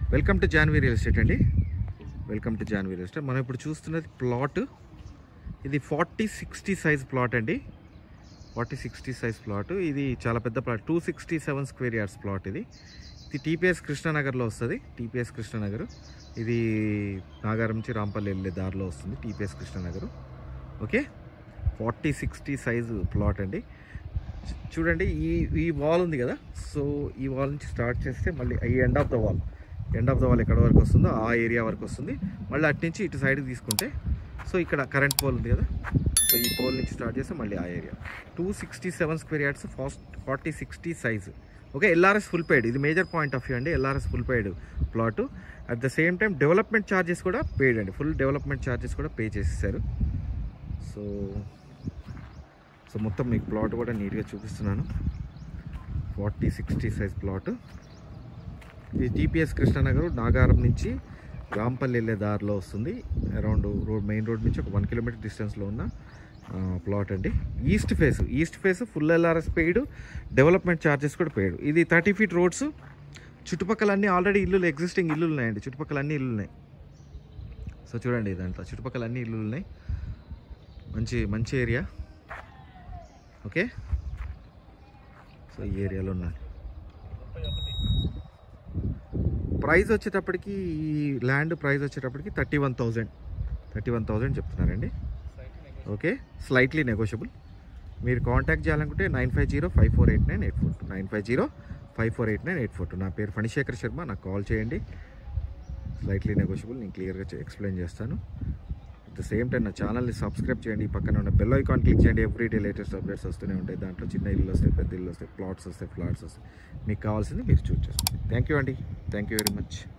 welcome to Janvi real estate అండి welcome to Janvi real estate మనం ఇప్పుడు చూస్తున్నది ప్లాట్ ఇది ఫార్టీ సిక్స్టీ సైజ్ ప్లాట్ అండి ఫార్టీ సిక్స్టీ సైజ్ ప్లాట్ ఇది చాలా పెద్ద plot two sixty seven square yards plot ఇది ఇది టీపీఎస్ కృష్ణానగర్లో వస్తుంది టీపీఎస్ కృష్ణానగర్ ఇది నాగారం నుంచి రాంపల్లి వెళ్ళే దారిలో వస్తుంది TPS Krishnanagar okay forty sixty size plot అండి చూ- చూడండి ఈ ఈ వాల్ ఉంది కదా సో ఈ వాల్ నుంచి స్టార్ట్ చేస్తే మళ్ళీ ఈ end of the wall end of the wall ఎక్కడ వరకు వస్తుందో ఆ ఏరియా వరకు వస్తుంది మళ్ళీ అటు నుంచి ఇటు సైడ్కి తీసుకుంటే సో ఇక్కడ కరెంట్ పోల్ ఉంది కదా సో ఈ పోల్ నుంచి స్టార్ట్ చేస్తే మళ్ళీ ఆ area two sixty seven square yards fast forty sixty size okay LRS full paid ఇది మేజర్ పాయింట్ ఆఫ్ వ్యూ అండి LRS full paid plot at the same time development charges కూడా paid అండి full development charges కూడా pay చేసేసారు so so మొత్తం మీకు plot కూడా నీట్గా చూపిస్తున్నాను ఫార్టీ సిక్స్టీ సైజ్ ప్లాట్ ఇది టీపీఎస్ కృష్ణానగర్ నాగారం నుంచి రాంపల్లి వెళ్ళే దారిలో వస్తుంది అరౌండ్ రోడ్ మెయిన్ రోడ్ నుంచి ఒక వన్ కిలోమీటర్ డిస్టెన్స్లో ఉన్న ప్లాట్ అండి east face east face full LRS paid development charges కూడా పెయిడ్ ఇది థర్టీ ఫీట్ రోడ్స్ చుట్టుపక్కల అన్నీ ఆల్రెడీ ఇల్లులు ఎగ్జిస్టింగ్ ఇల్లులు ఉన్నాయండి చుట్టుపక్కల అన్ని ఇల్లులు ఉన్నాయి సో చూడండి దాంట్లో చుట్టుపక్కల అన్ని ఇల్లులు ఉన్నాయి మంచి మంచి ఏరియా ఓకే సో ఈ ఏరియాలో ఉన్నాయి ప్రైస్ వచ్చేటప్పటికి ఈ ల్యాండ్ ప్రైస్ వచ్చేటప్పటికి thirty one thousand thirty one thousand చెప్తున్నారండి ఓకే స్లైట్లీ నెగోషియబుల్ మీరు కాంటాక్ట్ చేయాలనుకుంటే nine five zero five four eight nine eight four two nine five zero five four eight nine eight four two నా పేరు ఫణిశేఖర్ శర్మ నాకు call చేయండి slightly negotiable నేను క్లియర్గా explain చేస్తాను అట్ ద సేమ్ టైం నా ఛానల్ని సబ్స్క్రైబ్ చేయండి ఈ పక్కన ఉన్న బెల్ ఐకాన్ క్లిక్ చేయండి ఎవ్రీ డే లేటెస్ట్ అప్డేట్స్ వస్తూనే ఉంటాయి దాంట్లో చిన్న ఇల్లు వస్తాయి పెద్ద ఇల్లు వస్తాయి ప్లాట్స్ వస్తాయి ఫ్లాట్స్ వస్తాయి మీకు కావాల్సింది మీరు చూస్ చేసుకోండి థ్యాంక్ యూ అండి థ్యాంక్ యూ వెరీ మచ్